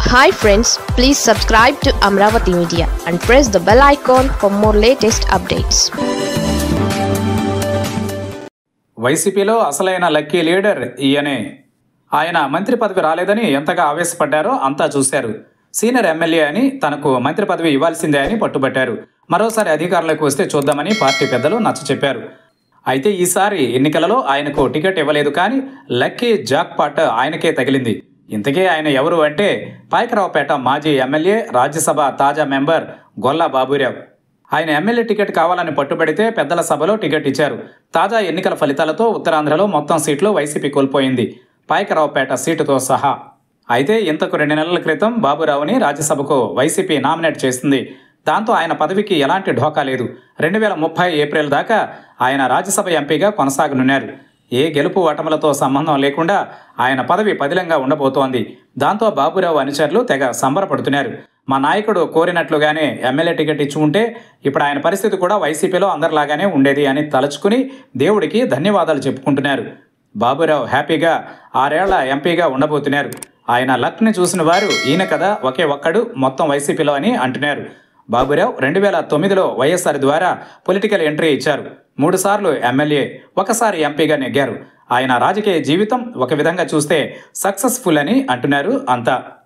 hi friends please subscribe to Amaravati media and press the bell icon for more latest updates వైసీపీలో అసలైన lucky leader ఈయనే ఆయన మంత్రి పదవి రాలేదని ఎంతగా ఆవేశపడ్డారో అంతా చూశారు సీనియర్ ఎమ్మెల్యే అని తనకు మంత్రి పదవి ఇవ్వాల్సిందే అని పట్టుబట్టారు మరోసారి అధికారంలోకి వస్తే చూద్దామని పార్టీ పెద్దలు నచ్చ చెప్పారు అయితే ఈసారి ఎన్నికలలో ఆయనకు టికెట్ ఇవ్వలేదు కానీ లక్కీ జాక్పాట్ ఆయనకే తగిలింది ఇంతకీ ఆయన ఎవరు అంటే పాయకరావుపేట మాజీ ఎమ్మెల్యే రాజ్యసభ తాజా మెంబర్ గొల్లా బాబురావు ఆయన ఎమ్మెల్యే టికెట్ కావాలని పట్టుబడితే పెద్దల సభలో టికెట్ ఇచ్చారు తాజా ఎన్నికల ఫలితాలతో ఉత్తరాంధ్రలో మొత్తం సీట్లు వైసీపీ కోల్పోయింది పాయకరావుపేట సీటుతో సహా అయితే ఇంతకు రెండు నెలల క్రితం బాబురావుని రాజ్యసభకు వైసీపీ నామినేట్ చేసింది దాంతో ఆయన పదవికి ఎలాంటి ఢోకా లేదు రెండు వేల ముప్పై ఏప్రిల్ దాకా ఆయన రాజ్యసభ ఎంపీగా కొనసాగనున్నారు ఏ గెలుపు ఓటములతో సంబంధం లేకుండా ఆయన పదవి పదిలంగా ఉండబోతోంది దాంతో బాబురావు అనుచరులు తెగ సంబరపడుతున్నారు మా నాయకుడు కోరినట్లుగానే ఎమ్మెల్యే టికెట్ ఇచ్చి ఉంటే ఇప్పుడు ఆయన పరిస్థితి కూడా వైసీపీలో అందరిలాగానే ఉండేది అని తలుచుకుని దేవుడికి ధన్యవాదాలు చెప్పుకుంటున్నారు బాబురావు హ్యాపీగా ఆరేళ్ల ఎంపీగా ఉండబోతున్నారు ఆయన లక్ని చూసిన వారు ఈయన కదా ఒకే ఒక్కడు మొత్తం వైసీపీలో అని అంటున్నారు బాబురావు రెండు వేల తొమ్మిదిలో వైఎస్ఆర్ ద్వారా పొలిటికల్ ఎంట్రీ ఇచ్చారు మూడుసార్లు ఎమ్మెల్యే ఒకసారి ఎంపీగా నెగ్గారు ఆయన రాజకీయ జీవితం ఒక విధంగా చూస్తే సక్సెస్ఫుల్ అని అంటున్నారు అంతా